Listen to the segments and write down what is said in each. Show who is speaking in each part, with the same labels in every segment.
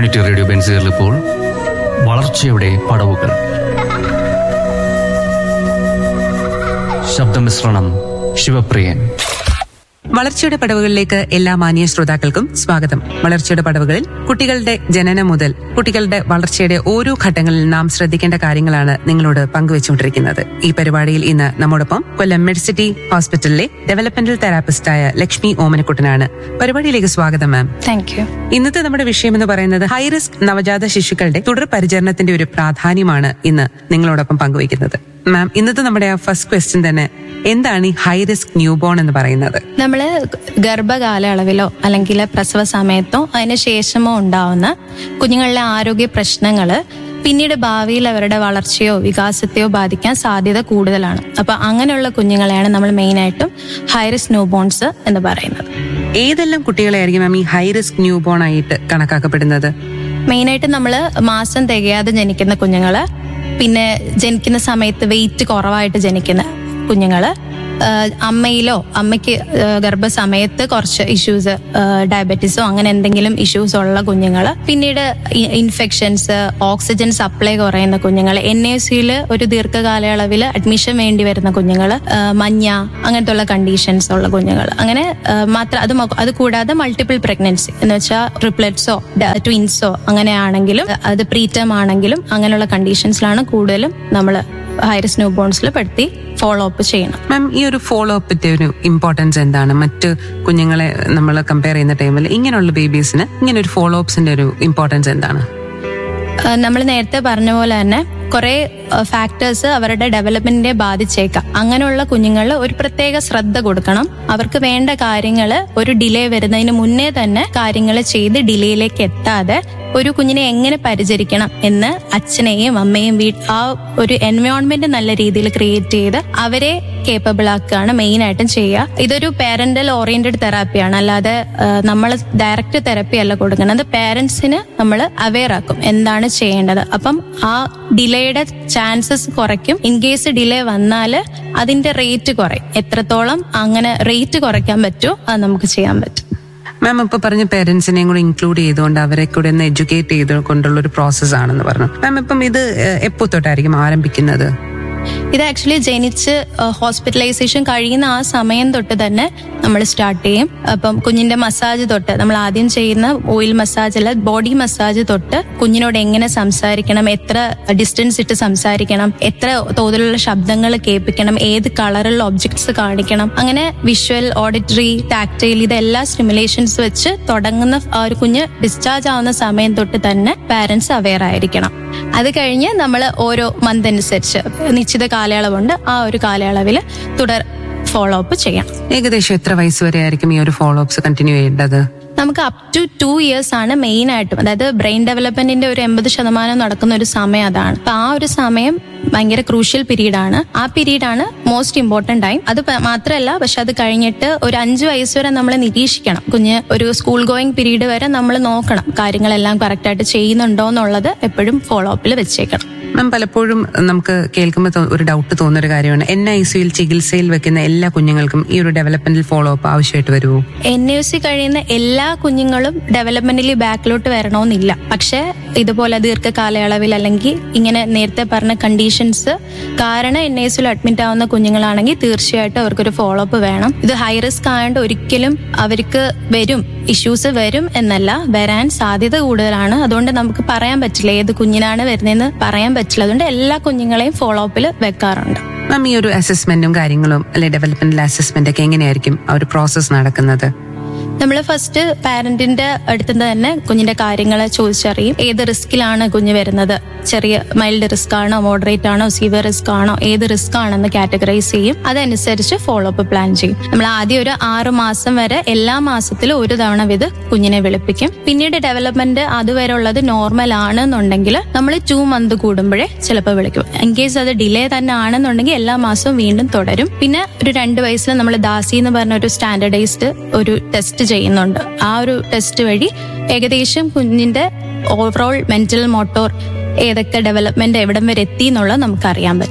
Speaker 1: community radio ബെൻസുകളിൽ ഇപ്പോൾ വളർച്ചയുടെ പടവുകൾ ശബ്ദമിശ്രണം ശിവപ്രിയൻ
Speaker 2: വളർച്ചയുടെ പടവുകളിലേക്ക് എല്ലാ മാന്യ ശ്രോതാക്കൾക്കും സ്വാഗതം വളർച്ചയുടെ പടവുകളിൽ കുട്ടികളുടെ ജനനം മുതൽ കുട്ടികളുടെ വളർച്ചയുടെ ഓരോ ഘട്ടങ്ങളിൽ നാം ശ്രദ്ധിക്കേണ്ട കാര്യങ്ങളാണ് നിങ്ങളോട് പങ്കുവച്ചുകൊണ്ടിരിക്കുന്നത് ഈ പരിപാടിയിൽ ഇന്ന് നമ്മോടൊപ്പം കൊല്ലം മെഡിസിറ്റി ഹോസ്പിറ്റലിലെ ഡെവലപ്മെന്റൽ തെറാപ്പിസ്റ്റായ ലക്ഷ്മി ഓമനക്കുട്ടനാണ് പരിപാടിയിലേക്ക് സ്വാഗതം മാം
Speaker 3: താങ്ക് യു
Speaker 2: ഇന്നത്തെ നമ്മുടെ വിഷയം എന്ന് പറയുന്നത് ഹൈ റിസ്ക് നവജാത ശിശുക്കളുടെ തുടർ പരിചരണത്തിന്റെ ഒരു പ്രാധാന്യമാണ് ഇന്ന് നിങ്ങളോടൊപ്പം പങ്കുവയ്ക്കുന്നത് മാം ഇന്നത്തെ നമ്മുടെ ആ ഫസ്റ്റ് ക്വസ്റ്റ്യൻ തന്നെ എന്താണ് ഈ ഹൈ റിസ്ക് ന്യൂബോൺ എന്ന് പറയുന്നത്
Speaker 3: നമ്മൾ ഗർഭകാലയളവിലോ അല്ലെങ്കിൽ പ്രസവ സമയത്തോ അതിന് ശേഷമോ ഉണ്ടാവുന്ന കുഞ്ഞുങ്ങളിലെ ആരോഗ്യ പ്രശ്നങ്ങൾ പിന്നീട് ഭാവിയിൽ അവരുടെ വളർച്ചയോ വികാസത്തെയോ ബാധിക്കാൻ സാധ്യത കൂടുതലാണ് അപ്പൊ അങ്ങനെയുള്ള കുഞ്ഞുങ്ങളെയാണ് നമ്മൾ മെയിനായിട്ടും ഹൈറിസ് ന്യൂബോൺസ് എന്ന് പറയുന്നത്
Speaker 2: ഏതെല്ലാം കുട്ടികളെ ആയിരിക്കും മാം ഈ ഹൈ റിസ്ക് ന്യൂബോൺ ആയിട്ട് കണക്കാക്കപ്പെടുന്നത്
Speaker 3: മെയിനായിട്ട് നമ്മൾ മാസം തികയാതെ ജനിക്കുന്ന കുഞ്ഞുങ്ങള് പിന്നെ ജനിക്കുന്ന സമയത്ത് വെയിറ്റ് കുറവായിട്ട് ജനിക്കുന്ന കുഞ്ഞുങ്ങള് ആഹ് അമ്മയിലോ അമ്മയ്ക്ക് ആഹ് ഗർഭസമയത്ത് കുറച്ച് ഇഷ്യൂസ് ഡയബറ്റീസോ അങ്ങനെ എന്തെങ്കിലും ഇഷ്യൂസ് ഉള്ള കുഞ്ഞുങ്ങള് പിന്നീട് ഇൻഫെക്ഷൻസ് ഓക്സിജൻ സപ്ലൈ കുറയുന്ന കുഞ്ഞുങ്ങൾ എൻ എ സിയിൽ ഒരു ദീർഘകാലയളവിൽ അഡ്മിഷൻ വേണ്ടി വരുന്ന കുഞ്ഞുങ്ങൾ മഞ്ഞ അങ്ങനത്തെ ഉള്ള കണ്ടീഷൻസ് ഉള്ള കുഞ്ഞുങ്ങൾ അങ്ങനെ ആഹ് മാത്രം അത് മൊ- അത് കൂടാതെ മൾട്ടിപ്പിൾ പ്രഗ്നൻസി എന്ന് വെച്ചാൽ ട്രിപ്ലെറ്റ്സോ ട്വിൻസോ അങ്ങനെയാണെങ്കിലും അത് പ്രീറ്റം ആണെങ്കിലും അങ്ങനെയുള്ള കണ്ടീഷൻസിലാണ് കൂടുതലും നമ്മൾ ഹൈറിസ് ന്യൂ ബോൺസിൽ പെടുത്തി ഫോളോ അപ്പ് ചെയ്യണം
Speaker 2: മാം ഈ ഒരു ഫോളോ അപ്പിന്റെ ഒരു ഇമ്പോർട്ടൻസ് എന്താണ് മറ്റ് കുഞ്ഞുങ്ങളെ നമ്മൾ കമ്പയർ ചെയ്യുന്ന ടൈമിൽ ഇങ്ങനെയുള്ള ബേബീസിന് ഇങ്ങനെ ഒരു ഫോളോ അപ്സിന്റെ ഒരു ഇമ്പോർട്ടൻസ് എന്താണ്
Speaker 3: നമ്മൾ നേരത്തെ പറഞ്ഞ പോലെ തന്നെ കുറെ ഫാക്ടേഴ്സ് അവരുടെ ഡെവലപ്മെന്റിനെ ബാധിച്ചേക്കാം അങ്ങനെയുള്ള കുഞ്ഞുങ്ങളിൽ ഒരു പ്രത്യേക ശ്രദ്ധ കൊടുക്കണം അവർക്ക് വേണ്ട കാര്യങ്ങൾ ഒരു ഡിലേ വരുന്നതിന് മുന്നേ തന്നെ കാര്യങ്ങൾ ചെയ്ത് ഡിലേയിലേക്ക് എത്താതെ ഒരു കുഞ്ഞിനെ എങ്ങനെ പരിചരിക്കണം എന്ന് അച്ഛനെയും അമ്മയും വീ ആ ഒരു എൻവയോൺമെന്റ് നല്ല രീതിയിൽ ക്രിയേറ്റ് ചെയ്ത് അവരെ കേപ്പബിൾ ആക്കുകയാണ് മെയിൻ ആയിട്ടും ചെയ്യുക ഇതൊരു പാരന്റൽ ഓറിയന്റഡ് തെറാപ്പിയാണ് അല്ലാതെ നമ്മൾ ഡയറക്റ്റ് തെറാപ്പി അല്ല കൊടുക്കുന്നത് പേരൻസിന് നമ്മൾ അവെയർ ആക്കും എന്താണ് ചെയ്യേണ്ടത് അപ്പം ആ ഡിലേയുടെ ചാൻസസ് കുറയ്ക്കും ഇൻ കേസ് ഡിലേ വന്നാൽ അതിന്റെ റേറ്റ് കുറയും എത്രത്തോളം അങ്ങനെ റേറ്റ് കുറയ്ക്കാൻ പറ്റുമോ അത് നമുക്ക് ചെയ്യാൻ പറ്റും
Speaker 2: മാം ഇപ്പൊ പറഞ്ഞ പേരൻസിനെയും കൂടെ ഇൻക്ലൂഡ് ചെയ്തുകൊണ്ട് അവരെ കൂടെ ഒന്ന് എഡ്യൂക്കേറ്റ് ചെയ്ത് കൊണ്ടുള്ള ഒരു പ്രോസസ് ആണെന്ന് പറഞ്ഞു മാം ഇപ്പം ഇത് എപ്പോ തൊട്ടായിരിക്കും ആരംഭിക്കുന്നത്
Speaker 3: ഇത് ആക്ച്വലി ജനിച്ച് ഹോസ്പിറ്റലൈസേഷൻ കഴിയുന്ന ആ സമയം തൊട്ട് തന്നെ നമ്മൾ സ്റ്റാർട്ട് ചെയ്യും അപ്പം കുഞ്ഞിന്റെ മസാജ് തൊട്ട് നമ്മൾ ആദ്യം ചെയ്യുന്ന ഓയിൽ മസാജ് അല്ല ബോഡി മസാജ് തൊട്ട് കുഞ്ഞിനോട് എങ്ങനെ സംസാരിക്കണം എത്ര ഡിസ്റ്റൻസ് ഇട്ട് സംസാരിക്കണം എത്ര തോതിലുള്ള ശബ്ദങ്ങൾ കേൾപ്പിക്കണം ഏത് കളറുള്ള ഒബ്ജക്ട്സ് കാണിക്കണം അങ്ങനെ വിഷ്വൽ ഓഡിറ്ററി ടാക്ടൈൽ ഇതെല്ലാ സ്റ്റിമുലേഷൻസ് വെച്ച് തുടങ്ങുന്ന ആ ഒരു കുഞ്ഞ് ഡിസ്ചാർജ് ആവുന്ന സമയം തൊട്ട് തന്നെ പാരന്റ്സ് അവെയർ ആയിരിക്കണം അത് കഴിഞ്ഞ് നമ്മൾ ഓരോ മന്ത് അനുസരിച്ച് നിശ്ചിത കാലയളവുണ്ട് ആ ഒരു കാലയളവിൽ തുടർ ഫോളോ അപ്പ് ചെയ്യാം
Speaker 2: ഏകദേശം എത്ര വയസ്സ് വരെ ആയിരിക്കും ഈ ഒരു ഫോളോ അപ്സ് കണ്ടിന്യൂ ചെയ്യേണ്ടത്
Speaker 3: നമുക്ക് അപ് ടു ടു ഇയേഴ്സ് ആണ് മെയിൻ ആയിട്ടും അതായത് ബ്രെയിൻ ഡെവലപ്മെന്റിന്റെ ഒരു എൺപത് ശതമാനം നടക്കുന്ന ഒരു സമയം അതാണ് അപ്പൊ ആ ഒരു സമയം ഭയങ്കര ക്രൂഷ്യൽ പീരീഡ് ആണ് ആ പീരീഡ് ആണ് മോസ്റ്റ് ഇമ്പോർട്ടന്റ് ടൈം അത് പ- മാത്രമല്ല പക്ഷെ അത് കഴിഞ്ഞിട്ട് ഒരു അഞ്ച് വയസ്സ് വരെ നമ്മൾ നിരീക്ഷിക്കണം കുഞ്ഞ് ഒരു സ്കൂൾ ഗോയിങ് പീരീഡ് വരെ നമ്മൾ നോക്കണം കാര്യങ്ങളെല്ലാം കറക്റ്റ് ആയിട്ട് ചെയ്യുന്നുണ്ടോ എന്നുള്ളത് എപ്പോഴും ഫോളോ അപ്പിൽ വെച്ചേക്കണം
Speaker 2: മാം പലപ്പോഴും നമുക്ക് കേൾക്കുമ്പോൾ തോ- ഒരു ഡൗട്ട് തോന്നുന്ന ഒരു കാര്യമാണ് എൻ ഐ സിയിൽ ചികിത്സയിൽ വെക്കുന്ന എല്ലാ കുഞ്ഞുങ്ങൾക്കും ഈ ഒരു ഡെവലപ്മെന്റൽ ഫോളോ അപ്പ് ആവശ്യമായിട്ട് വരുമോ
Speaker 3: എൻ യു സി കഴിയുന്ന എല്ലാ കുഞ്ഞുങ്ങളും ഡെവലപ്മെന്റലി ബാക്കിലോട്ട് വരണമെന്നില്ല പക്ഷെ ഇതുപോലെ ദീർഘകാലയളവിൽ അല്ലെങ്കിൽ ഇങ്ങനെ നേരത്തെ പറഞ്ഞ കണ്ടീഷൻസ് കാരണം എൻ ഐ സിയിൽ അഡ്മിറ്റ് ആവുന്ന കുഞ്ഞുങ്ങളാണെങ്കിൽ തീർച്ചയായിട്ടും അവർക്കൊരു ഫോളോ അപ്പ് വേണം ഇത് ഹൈ റിസ്ക് ആയതുകൊണ്ട് ഒരിക്കലും അവർക്ക് വരും ഇഷ്യൂസ് വരും എന്നല്ല വരാൻ സാധ്യത കൂടുതലാണ് അതുകൊണ്ട് നമുക്ക് പറയാൻ പറ്റില്ല ഏത് കുഞ്ഞിനാണ് വരുന്നതെന്ന് പറയാൻ പറ്റില്ല അതുകൊണ്ട് എല്ലാ കുഞ്ഞുങ്ങളെയും ഫോളോ അപ്പിൽ വെക്കാറുണ്ട്
Speaker 2: മാം ഈ ഒരു അസസ്മെന്റും കാര്യങ്ങളും അല്ലെ ഡെവലപ്മെന്റൽ അസസ്മെന്റ് ഒക്കെ എങ്ങനെയായിരിക്കും ആ ഒരു പ്രോസസ് നടക്കുന്നത്
Speaker 3: നമ്മൾ ഫസ്റ്റ് പാരന്റിന്റെ അടുത്ത് നിന്ന് തന്നെ കുഞ്ഞിന്റെ കാര്യങ്ങൾ ചോദിച്ചറിയും ഏത് റിസ്കിലാണ് കുഞ്ഞ് വരുന്നത് ചെറിയ മൈൽഡ് റിസ്ക് ആണോ മോഡറേറ്റ് ആണോ സിവിയർ റിസ്ക് ആണോ ഏത് റിസ്ക് ആണെന്ന് കാറ്റഗറൈസ് ചെയ്യും അതനുസരിച്ച് ഫോളോ അപ്പ് പ്ലാൻ ചെയ്യും നമ്മൾ ആദ്യം ഒരു ആറ് മാസം വരെ എല്ലാ മാസത്തിലും ഒരു തവണ ഇത് കുഞ്ഞിനെ വിളിപ്പിക്കും പിന്നീട് ഡെവലപ്മെന്റ് അതുവരെ ഉള്ളത് നോർമൽ ആണെന്നുണ്ടെങ്കിൽ നമ്മൾ ടു മന്ത് കൂടുമ്പോഴേ ചിലപ്പോൾ വിളിക്കും ഇൻ കേസ് അത് ഡിലേ തന്നെ ആണെന്നുണ്ടെങ്കിൽ എല്ലാ മാസവും വീണ്ടും തുടരും പിന്നെ ഒരു രണ്ട് വയസ്സിൽ നമ്മൾ ദാസി എന്ന് പറഞ്ഞ ഒരു സ്റ്റാൻഡർഡൈസ്ഡ് ഒരു ടെസ്റ്റ് ചെയ്യുന്നുണ്ട് ആ ഒരു ടെസ്റ്റ് വഴി ഏകദേശം കുഞ്ഞിന്റെ ഓവറോൾ മെന്റൽ മോട്ടോർ ഏതൊക്കെ ഡെവലപ്മെന്റ് എവിടം വരെ എത്തി എന്നുള്ളത് നമുക്ക് അറിയാൻ പറ്റും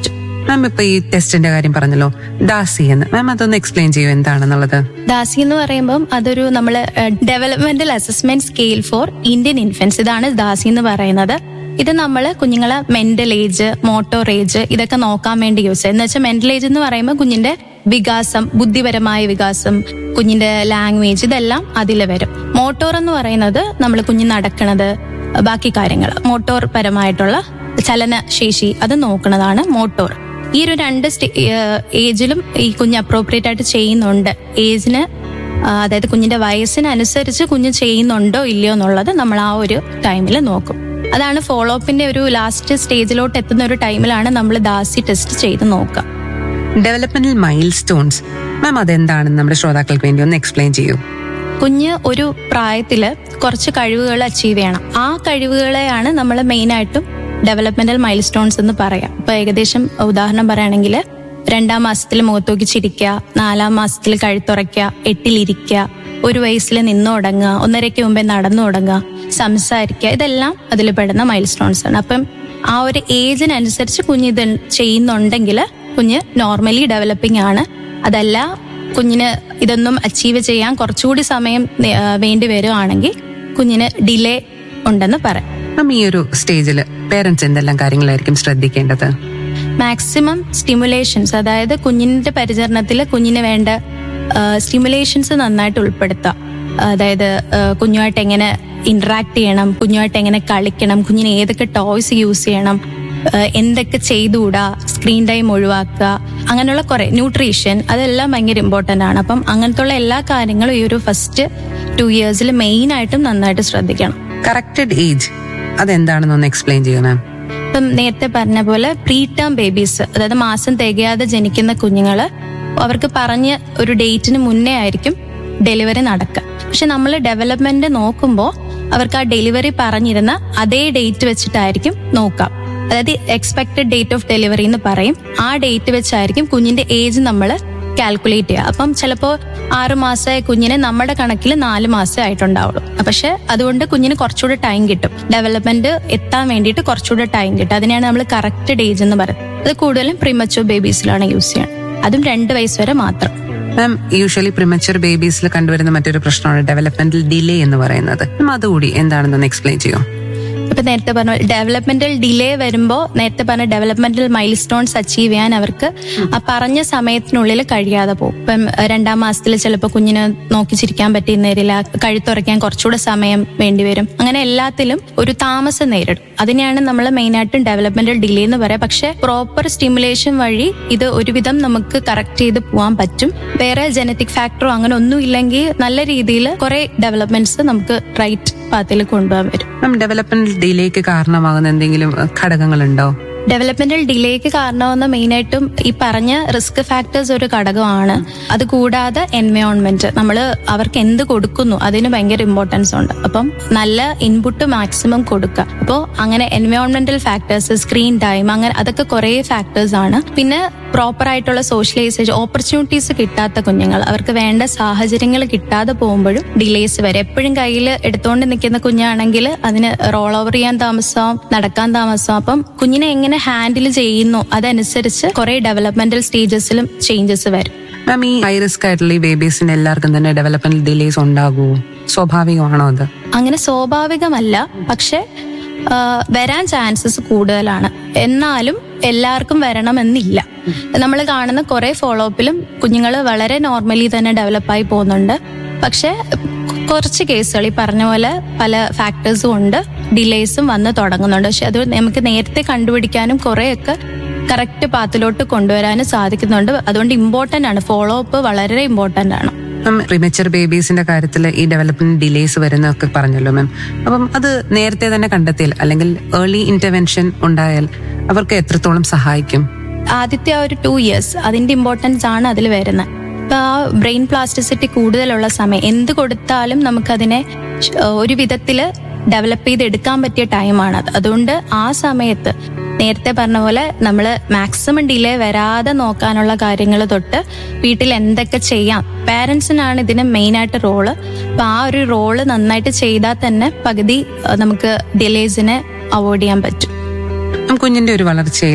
Speaker 2: മാം ഇപ്പൊ ഈ ടെസ്റ്റിന്റെ കാര്യം പറഞ്ഞല്ലോ ദാസി എന്ന് മാം അതൊന്ന് എക്സ്പ്ലെയിൻ ചെയ്യൂ എന്താണെന്നുള്ളത്
Speaker 3: ദാസി എന്ന് പറയുമ്പം അതൊരു നമ്മൾ developmental assessment scale for Indian infants ഇതാണ് ദാസി എന്ന് പറയുന്നത് ഇത് നമ്മൾ കുഞ്ഞുങ്ങളെ മെന്റൽ ഏജ് മോട്ടോർ ഏജ് ഇതൊക്കെ നോക്കാൻ വേണ്ടി യൂസ് ചെയ്യും എന്ന് വെച്ചാൽ മെന്റൽ ഏജ് എന്ന് പറയുമ്പോൾ കുഞ്ഞിന്റെ വികാസം ബുദ്ധിപരമായ വികാസം കുഞ്ഞിന്റെ ലാംഗ്വേജ് ഇതെല്ലാം അതിൽ വരും മോട്ടോർ എന്ന് പറയുന്നത് നമ്മൾ കുഞ്ഞ് നടക്കണത് ബാക്കി കാര്യങ്ങൾ മോട്ടോർ പരമായിട്ടുള്ള ചലനശേഷി അത് നോക്കുന്നതാണ് മോട്ടോർ ഈ ഒരു രണ്ട് സ്റ്റേ- ഏഹ് ഏജിലും ഈ കുഞ്ഞ് അപ്രോപ്രിയേറ്റ് ആയിട്ട് ചെയ്യുന്നുണ്ട് ഏജിന് ആ, അതായത് കുഞ്ഞിന്റെ വയസ്സിനനുസരിച്ച് കുഞ്ഞ് ചെയ്യുന്നുണ്ടോ ഇല്ലയോ എന്നുള്ളത് നമ്മൾ ആ ഒരു ടൈമിൽ നോക്കും അതാണ് ഫോളോ അപ്പിന്റെ ഒരു ലാസ്റ്റ് സ്റ്റേജിലോട്ട് എത്തുന്ന ഒരു ടൈമിലാണ് നമ്മൾ ദാസി ടെസ്റ്റ് ചെയ്ത് നോക്കുക
Speaker 2: ഡെവലപ്മെന്റൽ മൈൽ സ്റ്റോൺസ് മാം അതെന്താണെന്ന് നമ്മുടെ ശ്രോതാക്കൾക്ക് വേണ്ടി ഒന്ന് എക്സ്പ്ലെയിൻ ചെയ്യൂ
Speaker 3: കുഞ്ഞ് ഒരു പ്രായത്തില് കുറച്ച് കഴിവുകൾ അച്ചീവ് ചെയ്യണം ആ കഴിവുകളെയാണ് നമ്മൾ മെയിൻ ആയിട്ടും ഡെവലപ്മെന്റൽ മൈൽ സ്റ്റോൺസ് എന്ന് പറയാം ഇപ്പൊ ഏകദേശം ഉദാഹരണം പറയുകയാണെങ്കിൽ രണ്ടാം മാസത്തിൽ മുഖത്തോക്കി ചിരിക്കുക നാലാം മാസത്തിൽ കഴുത്തുറയ്ക്കുക എട്ടിലിരിക്കുക ഒരു വയസ്സിൽ നിന്നു തുടങ്ങുക ഒന്നരയ്ക്ക് മുമ്പേ നടന്നു തുടങ്ങുക സംസാരിക്കുക ഇതെല്ലാം അതിൽ പെടുന്ന മൈൽ സ്റ്റോൺസ് ആണ് അപ്പം ആ ഒരു ഏജിനനുസരിച്ച് കുഞ്ഞ് ഇത് ചെയ്യുന്നുണ്ടെങ്കിൽ കുഞ്ഞ് നോർമലി ഡെവലപ്പിംഗ് ആണ് അതല്ല കുഞ്ഞിന് ഇതൊന്നും അച്ചീവ് ചെയ്യാൻ കുറച്ചുകൂടി സമയം നെ- ആ, വേണ്ടി വരുവാണെങ്കിൽ കുഞ്ഞിന് ഡിലേ ഉണ്ടെന്ന് പറയാം
Speaker 2: മാം ഈ ഒരു സ്റ്റേജിൽ പേരൻസ് എന്തെല്ലാം കാര്യങ്ങളായിരിക്കും ശ്രദ്ധിക്കേണ്ടത്
Speaker 3: മാക്സിമം സ്റ്റിമുലേഷൻസ് അതായത് കുഞ്ഞിന്റെ പരിചരണത്തിൽ കുഞ്ഞിന് വേണ്ട സ്റ്റിമുലേഷൻസ് നന്നായിട്ട് ഉൾപ്പെടുത്തുക അതായത് ആ, കുഞ്ഞുമായിട്ട് എങ്ങനെ ഇന്ററാക്ട് ചെയ്യണം കുഞ്ഞുമായിട്ട് എങ്ങനെ കളിക്കണം കുഞ്ഞിന് ഏതൊക്കെ ടോയ്സ് യൂസ് ചെയ്യണം ആ, എന്തൊക്കെ ചെയ്തുകൂടാ സ്ക്രീൻ ടൈം ഒഴിവാക്കുക അങ്ങനെയുള്ള കുറെ ന്യൂട്രീഷൻ അതെല്ലാം ഭയങ്കര ഇമ്പോർട്ടന്റ് ആണ് അപ്പം അങ്ങനത്തുള്ള എല്ലാ കാര്യങ്ങളും ഈ ഒരു ഫസ്റ്റ് ടു ഇയേഴ്സിൽ മെയിൻ ആയിട്ടും നന്നായിട്ട് ശ്രദ്ധിക്കണം
Speaker 2: കറക്റ്റഡ് ഏജ് അതെന്താണെന്ന് ഒന്ന് എക്സ്പ്ലെയിൻ ചെയ്യൂ മാം
Speaker 3: ഇപ്പം നേരത്തെ പറഞ്ഞ പോലെ പ്രീ ടേം ബേബീസ് അതായത് മാസം തികയാതെ ജനിക്കുന്ന കുഞ്ഞുങ്ങള് അവർക്ക് പറഞ്ഞ ഒരു ഡേറ്റിന് മുന്നേ ആയിരിക്കും ഡെലിവറി നടക്കുക പക്ഷെ നമ്മൾ ഡെവലപ്മെന്റ് നോക്കുമ്പോൾ അവർക്ക് ആ ഡെലിവറി പറഞ്ഞിരുന്ന അതേ ഡേറ്റ് വെച്ചിട്ടായിരിക്കും നോക്കാം അതായത് എക്സ്പെക്ടഡ് ഡേറ്റ് ഓഫ് ഡെലിവറി എന്ന് പറയും ആ ഡേറ്റ് വെച്ചായിരിക്കും കുഞ്ഞിന്റെ ഏജ് നമ്മൾ കാൽക്കുലേറ്റ് ചെയ്യുക അപ്പം ചിലപ്പോൾ ആറ് മാസമായ കുഞ്ഞിന് നമ്മുടെ കണക്കിൽ നാല് മാസമേ ആയിട്ടുണ്ടാവുള്ളൂ പക്ഷെ അതുകൊണ്ട് കുഞ്ഞിന് കുറച്ചുകൂടെ ടൈം കിട്ടും ഡെവലപ്മെന്റ് എത്താൻ വേണ്ടിയിട്ട് കുറച്ചുകൂടെ ടൈം കിട്ടും അതിനെയാണ് നമ്മൾ കറക്റ്റ് ഏജ് എന്ന് പറയുന്നത് അത് കൂടുതലും പ്രിമച്ചോ ബേബീസിലാണ് യൂസ് ചെയ്യുന്നത് അതും രണ്ട് വയസ്സ് വരെ മാത്രം
Speaker 2: മാം യൂഷ്വലി പ്രിമച്ചർ ബേബീസിൽ കണ്ടുവരുന്ന മറ്റൊരു പ്രശ്നമാണ് ഡെവലപ്മെന്റൽ ഡിലേ എന്ന് പറയുന്നത് മാം അതുകൂടി എന്താണെന്നൊന്ന് എക്സ്പ്ലെയിൻ ചെയ്യൂ
Speaker 3: ഇപ്പൊ നേരത്തെ പറഞ്ഞ ഡെവലപ്മെന്റൽ ഡിലേ വരുമ്പോൾ നേരത്തെ പറഞ്ഞ ഡെവലപ്മെന്റൽ മൈൽ സ്റ്റോൺസ് അച്ചീവ് ചെയ്യാൻ അവർക്ക് ആ പറഞ്ഞ സമയത്തിനുള്ളിൽ കഴിയാതെ പോകും ഇപ്പം രണ്ടാം മാസത്തിൽ ചിലപ്പോൾ കുഞ്ഞിന് നോക്കി ചിരിക്കാൻ പറ്റിയെന്നേരില്ല കഴുത്തുറയ്ക്കാൻ കുറച്ചുകൂടെ സമയം വേണ്ടിവരും അങ്ങനെ എല്ലാത്തിലും ഒരു താമസം നേരിടും അതിനെയാണ് നമ്മൾ മെയിനായിട്ടും ഡെവലപ്മെന്റൽ ഡിലേ എന്ന് പറയാം പക്ഷെ പ്രോപ്പർ സ്റ്റിമുലേഷൻ വഴി ഇത് ഒരുവിധം നമുക്ക് കറക്റ്റ് ചെയ്ത് പോകാൻ പറ്റും വേറെ ജനറ്റിക് ഫാക്ടറോ അങ്ങനെ ഒന്നും ഇല്ലെങ്കിൽ നല്ല രീതിയിൽ കുറെ ഡെവലപ്മെന്റ്സ് നമുക്ക് റൈറ്റ് പാത്തിൽ കൊണ്ടുപോകാൻ വരും
Speaker 2: മാം ഡെവലപ്മെന്റൽ ഡിലേക്ക് കാരണമാകുന്ന എന്തെങ്കിലും അഹ്, ഘടകങ്ങളുണ്ടോ
Speaker 3: ഡെവലപ്മെന്റൽ ഡിലേക്ക് കാരണമാവുന്ന മെയിനായിട്ടും ഈ പറഞ്ഞ റിസ്ക് ഫാക്ടേഴ്സ് ഒരു ഘടകമാണ് അത് കൂടാതെ എൻവയോൺമെന്റ് നമ്മൾ അവർക്ക് എന്ത് കൊടുക്കുന്നു അതിന് ഭയങ്കര ഇമ്പോർട്ടൻസ് ഉണ്ട് അപ്പം നല്ല ഇൻപുട്ട് മാക്സിമം കൊടുക്കുക അപ്പോൾ അങ്ങനെ എൻവയോൺമെന്റൽ ഫാക്ടേഴ്സ് സ്ക്രീൻ ടൈം അങ്ങനെ അതൊക്കെ കുറേ ഫാക്ടേഴ്സ് ആണ് പിന്നെ പ്രോപ്പർ ആയിട്ടുള്ള സോഷ്യലൈസേഷൻ ഓപ്പർച്യൂണിറ്റീസ് കിട്ടാത്ത കുഞ്ഞുങ്ങൾ അവർക്ക് വേണ്ട സാഹചര്യങ്ങൾ കിട്ടാതെ പോകുമ്പോഴും ഡിലേസ് വരെ എപ്പോഴും കയ്യിൽ എടുത്തുകൊണ്ട് നിൽക്കുന്ന കുഞ്ഞാണെങ്കിൽ അതിന് റോൾ ഓവർ ചെയ്യാൻ താമസം നടക്കാൻ താമസം അപ്പം കുഞ്ഞിനെ എങ്ങനെ ഹാൻഡിൽ ചെയ്യുന്നു അതനുസരിച്ച് കുറെ ഡെവലപ്മെന്റൽ സ്റ്റേജസിലും ചേഞ്ചസ് വരും
Speaker 2: മാം ഈ ഹൈ റിസ്ക് ആയിട്ടുള്ള ഈ ബേബീസിന് എല്ലാവർക്കും തന്നെ ഡെവലപ്മെന്റൽ ഡിലേസ് ഉണ്ടാകുമോ സ്വാഭാവികമാണോ അത്
Speaker 3: അങ്ങനെ സ്വാഭാവികമല്ല പക്ഷെ ആ, വരാൻ ചാൻസസ് കൂടുതലാണ് എന്നാലും എല്ലാവർക്കും വരണമെന്നില്ല നമ്മൾ കാണുന്ന കുറെ ഫോളോ അപ്പിലും കുഞ്ഞുങ്ങൾ വളരെ നോർമലി തന്നെ ഡെവലപ്പായി പോകുന്നുണ്ട് പക്ഷെ കുറച്ച് കേസുകൾ ഈ പറഞ്ഞ പോലെ പല ഫാക്ടേഴ്സും ഉണ്ട് ഡിലേസും വന്ന് തുടങ്ങുന്നുണ്ട് പക്ഷെ അത് നമുക്ക് നേരത്തെ കണ്ടുപിടിക്കാനും കുറെയൊക്കെ കറക്റ്റ് പാത്തിലോട്ട് കൊണ്ടുവരാനും സാധിക്കുന്നുണ്ട് അതുകൊണ്ട് ഇമ്പോർട്ടന്റ് ആണ് ഫോളോ അപ്പ് വളരെ ഇമ്പോർട്ടന്റ് ആണ്
Speaker 2: മാം പ്രിമച്ചർ ബേബീസിന്റെ കാര്യത്തിൽ ഈ ഡെവലപ്മെന്റ് ഡിലേസ് വരുന്നതൊക്കെ പറഞ്ഞല്ലോ മാം അപ്പം അത് നേരത്തെ തന്നെ കണ്ടെത്തിയാൽ അല്ലെങ്കിൽ ഏർലി ഇന്റർവെൻഷൻ ഉണ്ടായാൽ അവർക്ക് എത്രത്തോളം സഹായിക്കും
Speaker 3: ആദ്യത്തെ ആ ഒരു ടു ഇയേഴ്സ് അതിന്റെ ഇമ്പോർട്ടൻസ് ആണ് അതിൽ വരുന്നത് ഇപ്പൊ ആ ബ്രെയിൻ പ്ലാസ്റ്റിസിറ്റി കൂടുതലുള്ള സമയം എന്ത് കൊടുത്താലും നമുക്കതിനെ ശ്- ഒരു വിധത്തില് ഡെവലപ്പ് ചെയ്ത് എടുക്കാൻ പറ്റിയ ടൈമാണ് അത് അതുകൊണ്ട് ആ സമയത്ത് നേരത്തെ പറഞ്ഞ പോലെ നമ്മൾ മാക്സിമം ഡിലേ വരാതെ നോക്കാനുള്ള കാര്യങ്ങൾ തൊട്ട് വീട്ടിൽ എന്തൊക്കെ ചെയ്യാം പാരൻസിനാണ് ഇതിന് മെയിനായിട്ട് റോള് അപ്പൊ ആ ഒരു റോള് നന്നായിട്ട് ചെയ്താൽ തന്നെ പകുതി അഹ് നമുക്ക് ഡിലേസിനെ അവോയ്ഡ് ചെയ്യാൻ പറ്റും
Speaker 2: മാം കുഞ്ഞിന്റെ ഒരു വളർച്ചയിൽ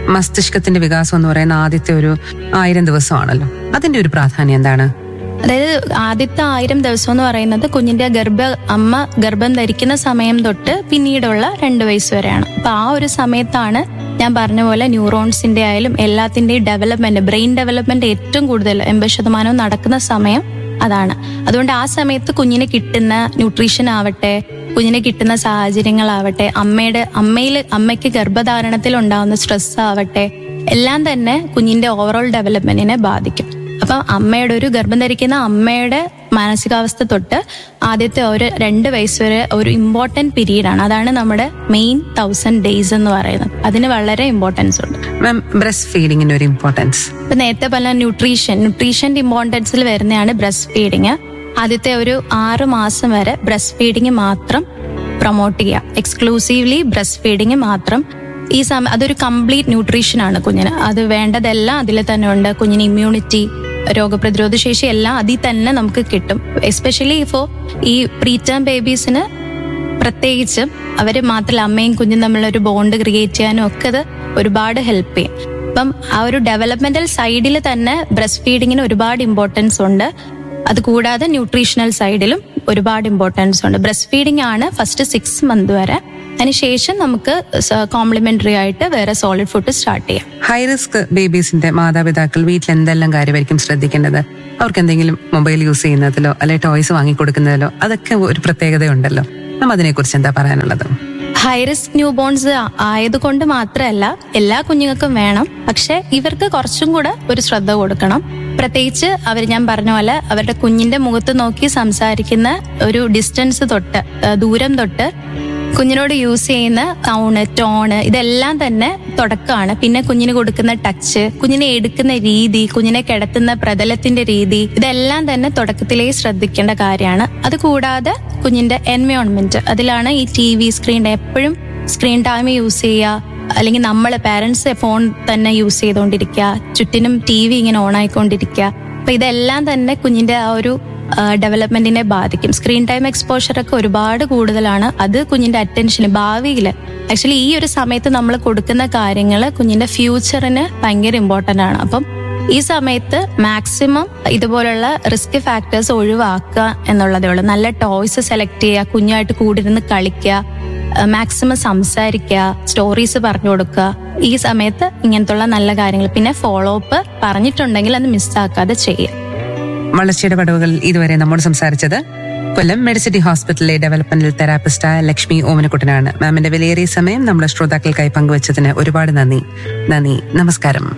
Speaker 2: മസ്തിഷ്കത്തിന്റെ വികാസം എന്ന് പറയുന്ന ആദ്യത്തെ ഒരു ആയിരം ദിവസമാണല്ലോ അതിന്റെ ഒരു പ്രാധാന്യം എന്താണ്
Speaker 3: അതായത് ആദ്യത്തെ ആയിരം ദിവസം എന്ന് പറയുന്നത് കുഞ്ഞിന്റെ ഗർഭ അമ്മ ഗർഭം ധരിക്കുന്ന സമയം തൊട്ട് പിന്നീടുള്ള രണ്ട് വയസ്സ് വരെയാണ് അപ്പൊ ആ ഒരു സമയത്താണ് ഞാൻ പറഞ്ഞ പോലെ ന്യൂറോൺസിന്റെ ആയാലും എല്ലാത്തിന്റെയും ഡെവലപ്മെന്റ് ബ്രെയിൻ ഡെവലപ്മെന്റ് ഏറ്റവും കൂടുതൽ എൺപത് ശതമാനവും നടക്കുന്ന സമയം അതാണ് അതുകൊണ്ട് ആ സമയത്ത് കുഞ്ഞിന് കിട്ടുന്ന ന്യൂട്രീഷൻ ആവട്ടെ കുഞ്ഞിന് കിട്ടുന്ന സാഹചര്യങ്ങളാവട്ടെ അമ്മയുടെ അമ്മയിൽ അമ്മയ്ക്ക് ഗർഭധാരണത്തിൽ ഉണ്ടാവുന്ന സ്ട്രെസ് ആവട്ടെ എല്ലാം തന്നെ കുഞ്ഞിന്റെ ഓവറോൾ ഡെവലപ്മെന്റിനെ ബാധിക്കും അപ്പം അമ്മയുടെ ഒരു ഗർഭം ധരിക്കുന്ന അമ്മയുടെ മാനസികാവസ്ഥ തൊട്ട് ആദ്യത്തെ ഒരു രണ്ട് വയസ്സ് വരെ ഒരു ഇമ്പോർട്ടന്റ് പീരീഡ് ആണ് അതാണ് നമ്മുടെ മെയിൻ തൗസൻഡ് ഡേയ്സ് എന്ന് പറയുന്നത് അതിന് വളരെ ഇമ്പോർട്ടൻസ് ഉണ്ട്
Speaker 2: മാം ബ്രസ്റ്റ് ഫീഡിങ്ങിന്റെ ഒരു ഇമ്പോർട്ടൻസ്
Speaker 3: ഇപ്പൊ നേരത്തെ പറഞ്ഞ ന്യൂട്രീഷൻ ന്യൂട്രീഷന്റെ ഇമ്പോർട്ടൻസിൽ വരുന്നതാണ് ബ്രസ്റ്റ് ഫീഡിങ് ആദ്യത്തെ ഒരു ആറ് മാസം വരെ ബ്രസ്റ്റ് ഫീഡിങ് മാത്രം പ്രൊമോട്ട് ചെയ്യുക എക്സ്ക്ലൂസീവ്ലി ബ്രസ്റ്റ് ഫീഡിങ് മാത്രം ഈ സമയം അതൊരു കംപ്ലീറ്റ് ന്യൂട്രീഷൻ ആണ് കുഞ്ഞിന് അത് വേണ്ടതെല്ലാം അതിൽ തന്നെ ഉണ്ട് കുഞ്ഞിന് ഇമ്മ്യൂണിറ്റി രോഗപ്രതിരോധ ശേഷി എല്ലാം അതിൽ തന്നെ നമുക്ക് കിട്ടും എസ്പെഷ്യലി ഇപ്പോൾ ഈ പ്രീറ്റേം ബേബീസിന് പ്രത്യേകിച്ചും അവര് മാത്രമല്ല അമ്മയും കുഞ്ഞും തമ്മിലുള്ള ഒരു ബോണ്ട് ക്രിയേറ്റ് ചെയ്യാനും ഒക്കെ അത് ഒരുപാട് ഹെൽപ്പ് ചെയ്യും അപ്പം ആ ഒരു ഡെവലപ്മെന്റൽ സൈഡിൽ തന്നെ ബ്രസ്റ്റ് ഫീഡിങ്ങിന് ഒരുപാട് ഇമ്പോർട്ടൻസ് ഉണ്ട് അത് കൂടാതെ ന്യൂട്രീഷണൽ സൈഡിലും ഒരുപാട് ഇമ്പോർട്ടൻസ് ഉണ്ട് ബ്രസ്റ്റ് ഫീഡിംഗ് ആണ് ഫസ്റ്റ് സിക്സ് മന്ത് വരെ അതിനുശേഷം നമുക്ക് കോംപ്ലിമെന്ററി ആയിട്ട് വേറെ സോളിഡ് ഫുഡ് സ്റ്റാർട്ട് ചെയ്യാം
Speaker 2: ഹൈ റിസ്ക് ബേബീസിന്റെ മാതാപിതാക്കൾ വീട്ടിൽ എന്തെല്ലാം കാര്യമായിരിക്കും ശ്രദ്ധിക്കേണ്ടത് അവർക്ക് എന്തെങ്കിലും മൊബൈൽ യൂസ് ചെയ്യുന്നതിലോ അല്ലെ ടോയ്സ് വാങ്ങിക്കൊടുക്കുന്നതിലോ അതൊക്കെ ഒരു പ്രത്യേകതയുണ്ടല്ലോ നാം അതിനെക്കുറിച്ച് എന്താ പറയാനുള്ളത്
Speaker 3: ഹൈ റിസ്ക് ന്യൂ ബോൺസ് ആയതുകൊണ്ട് മാത്രമല്ല എല്ലാ കുഞ്ഞുങ്ങൾക്കും വേണം പക്ഷെ ഇവർക്ക് കുറച്ചും കൂടെ ഒരു ശ്രദ്ധ കൊടുക്കണം പ്രത്യേകിച്ച് അവർ ഞാൻ പറഞ്ഞ പോലെ അവരുടെ കുഞ്ഞിന്റെ മുഖത്ത് നോക്കി സംസാരിക്കുന്ന ഒരു ഡിസ്റ്റൻസ് തൊട്ട് ആ, ദൂരം തൊട്ട് കുഞ്ഞിനോട് യൂസ് ചെയ്യുന്ന സൗണ്ട് ടോണ് ഇതെല്ലാം തന്നെ തുടക്കമാണ് പിന്നെ കുഞ്ഞിന് കൊടുക്കുന്ന ടച്ച് കുഞ്ഞിനെ എടുക്കുന്ന രീതി കുഞ്ഞിനെ കിടത്തുന്ന പ്രതലത്തിന്റെ രീതി ഇതെല്ലാം തന്നെ തുടക്കത്തിലേ ശ്രദ്ധിക്കേണ്ട കാര്യമാണ് അത് കൂടാതെ കുഞ്ഞിന്റെ എൻവയോൺമെന്റ് അതിലാണ് ഈ ടി വി സ്ക്രീൻ എപ്പോഴും സ്ക്രീൻ ടൈം യൂസ് ചെയ്യുക അല്ലെങ്കിൽ നമ്മൾ പാരന്റ്സ് ഫോൺ തന്നെ യൂസ് ചെയ്തുകൊണ്ടിരിക്കുക ചുറ്റിനും ടി വി ഇങ്ങനെ ഓൺ ആയിക്കൊണ്ടിരിക്കുക അപ്പൊ ഇതെല്ലാം തന്നെ കുഞ്ഞിന്റെ ആ ഒരു ഡെവലപ്മെന്റിനെ ബാധിക്കും സ്ക്രീൻ ടൈം എക്സ്പോഷർ ഒക്കെ ഒരുപാട് കൂടുതലാണ് അത് കുഞ്ഞിന്റെ അറ്റൻഷന് ഭാവിയിൽ ആക്ച്വലി ഈ ഒരു സമയത്ത് നമ്മൾ കൊടുക്കുന്ന കാര്യങ്ങൾ കുഞ്ഞിന്റെ ഫ്യൂച്ചറിന് ഭയങ്കര ഇമ്പോർട്ടന്റ് ആണ് അപ്പം ഈ സമയത്ത് മാക്സിമം ഇതുപോലുള്ള റിസ്ക് ഫാക്ടേഴ്സ് ഒഴിവാക്കുക എന്നുള്ളതേ ഉള്ളൂ നല്ല ടോയ്സ് സെലക്ട് ചെയ്യുക കുഞ്ഞുമായിട്ട് കൂടിരുന്ന് കളിക്കുക മാക്സിമം സംസാരിക്കുക സ്റ്റോറീസ് പറഞ്ഞു കൊടുക്കുക ഈ സമയത്ത് ഇങ്ങനത്തുള്ള നല്ല കാര്യങ്ങൾ പിന്നെ ഫോളോ അപ്പ് പറഞ്ഞിട്ടുണ്ടെങ്കിൽ അത് മിസ്സാക്കാതെ ചെയ്യുക
Speaker 2: വളർച്ചയുടെ പടവുകളിൽ ഇതുവരെ നമ്മോട് സംസാരിച്ചത് കൊല്ലം മെഡിസിറ്റി ഹോസ്പിറ്റലിലെ ഡെവലപ്മെന്റൽ തെറാപ്പിസ്റ്റായ ലക്ഷ്മി ഓമനക്കുട്ടനാണ് മാമിന്റെ വിലയേറിയ സമയം നമ്മുടെ ശ്രോതാക്കൾക്കായി പങ്കുവച്ചതിന് ഒരുപാട് നന്ദി നന്ദി നമസ്കാരം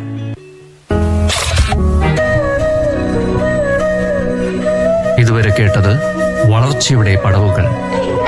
Speaker 1: ഇതുവരെ കേട്ടത് വളർച്ചയുടെ പടവുകൾ